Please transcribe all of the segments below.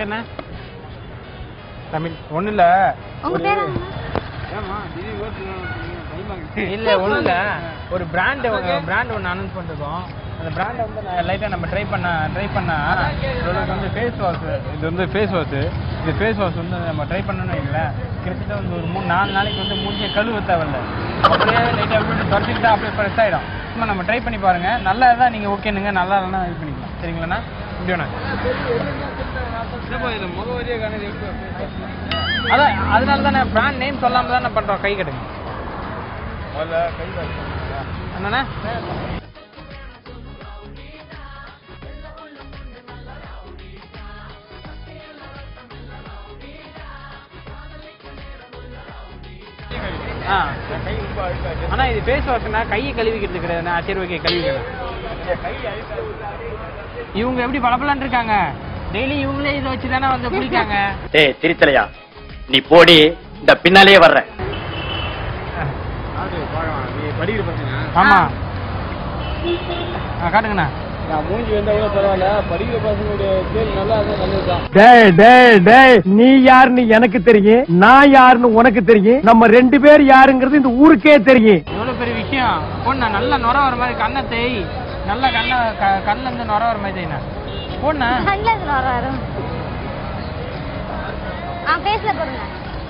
பேர் என்ன தமிழ் ஒண்ணு இல்ல உங்க பேர் என்ன? இல்ல ஒண்ணு இல்ல ஒரு பிராண்ட் பிராண்ட் ஒன்னு அனௌன்ஸ் பண்ணிருக்கோம் அந்த பிராண்டை வந்து லைட்டா நம்ம ட்ரை பண்ண ட்ரை பண்ணா இதோட வந்து ஃபேஸ் வாஷ் இது வந்து ஃபேஸ் வாஷ் இந்த ஃபேஸ் வாஷ் வந்து நம்ம ட்ரை பண்ணணும்னு வைங்களேன் கிட்டத்தட்ட வந்து ஒரு மூணு நாலு நாளைக்கு வந்து மூஞ்சிய கழுவ தேவையில்ல அப்படியே லைட்டா விட்டு தொடச்சிக்கிட்டா அப்படியே ஃப்ரெஷ் ஆயிடும் சும்மா நம்ம ட்ரை பண்ணி பாருங்க நல்லா இருந்தா நீங்க ஓகேனுங்க நல்லா இல்லைன்னா இது பண்ணிக்கலாம் சரிங்களாண்ணா இப்படி வேணா அதான் அதனால தானே பிராண்ட் நேம் சொல்லாம தானே பண்றோம் கை கட்டுங்க என்னண்ணா ஆ அண்ணா இது ஃபேஸ் வாஷ்னா கையை கழுவிக்கிறது கிடையாதுண்ணா சரி ஓகே கழுவிக்கலாம் இவங்க எப்படி பளபளன்னு இருக்காங்க டெய்லி இவங்களே இதை வச்சு தானே வந்து குளிக்காங்க டேய் திருத்தலையா நீ போடி இந்த பின்னாலேயே வர்ற ஆமா ஆ காட்டுங்கண்ணா டேய் டேய் டேய் நீ யாருன்னு எனக்கு தெரியும் நான் யாருன்னு உனக்கு தெரியும் நம்ம ரெண்டு பேர் யாருங்கிறது இந்த ஊருக்கே தெரியும் எவ்வளவு பெரிய விஷயம் பொண்ணா நல்லா நுர வர மாதிரி கண்ணை தேய் நல்லா கண்ணை க- கண்ணுல இருந்து நுர வர மாதிரி தேய்ண்ணா பொண்ணா கண்ணுல இருந்து வர வரும் ஆ ஃபேஸ்ல போடுங்க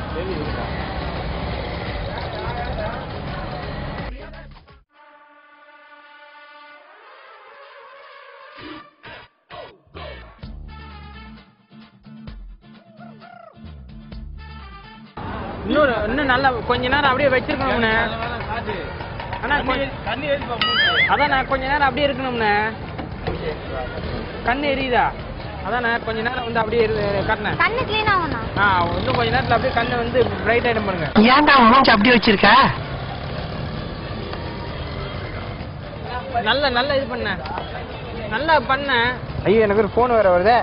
இன்னொரு இன்னும் நல்லா கொஞ்ச நேரம் அப்படியே வச்சிருக்கணும்ண்ணே அண்ணா கொஞ்ச- அதாண்ணே கொஞ்ச நேரம் அப்படியே இருக்கணும்ண்ணே கண்ணு எரியுதா அதாண்ணே கொஞ்ச நேரம் வந்து அப்படியே இரு- காட்டுனேன் கண்ணு க்ளீன் ஆகும்ண்ணா ஆ இன்னும் கொஞ்ச நேரத்துல அப்படியே கண்ணு வந்து பிரைட் ஆயிடும் பாருங்க ஏன்டா மூஞ்சி அப்படி வச்சிருக்க நல்ல நல்ல இது பண்ண நல்லா பண்ண ஐயோ எனக்கு ஒரு ஃபோன் வேற வருதே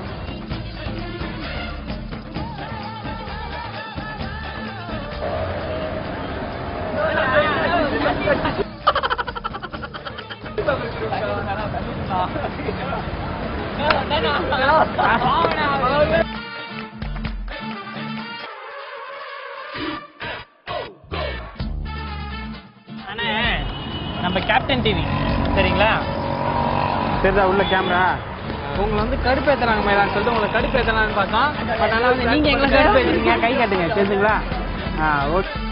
அண்ணே நம்ம கேப்டன் டிவி சரிங்களா சரிதா உள்ள கேமரா உங்களை வந்து கடுப்பேத்தலாங்க மேலான்னு சொல்லிட்டு உங்களை கடுப்பேத்தலாம்னு பார்த்தோம் பட் ஆனால் வந்து நீங்க எங்களை கடுப்பேத்துறீங்க கை காட்டுங்க தெரிஞ்சுங்களா ஆ ஓகே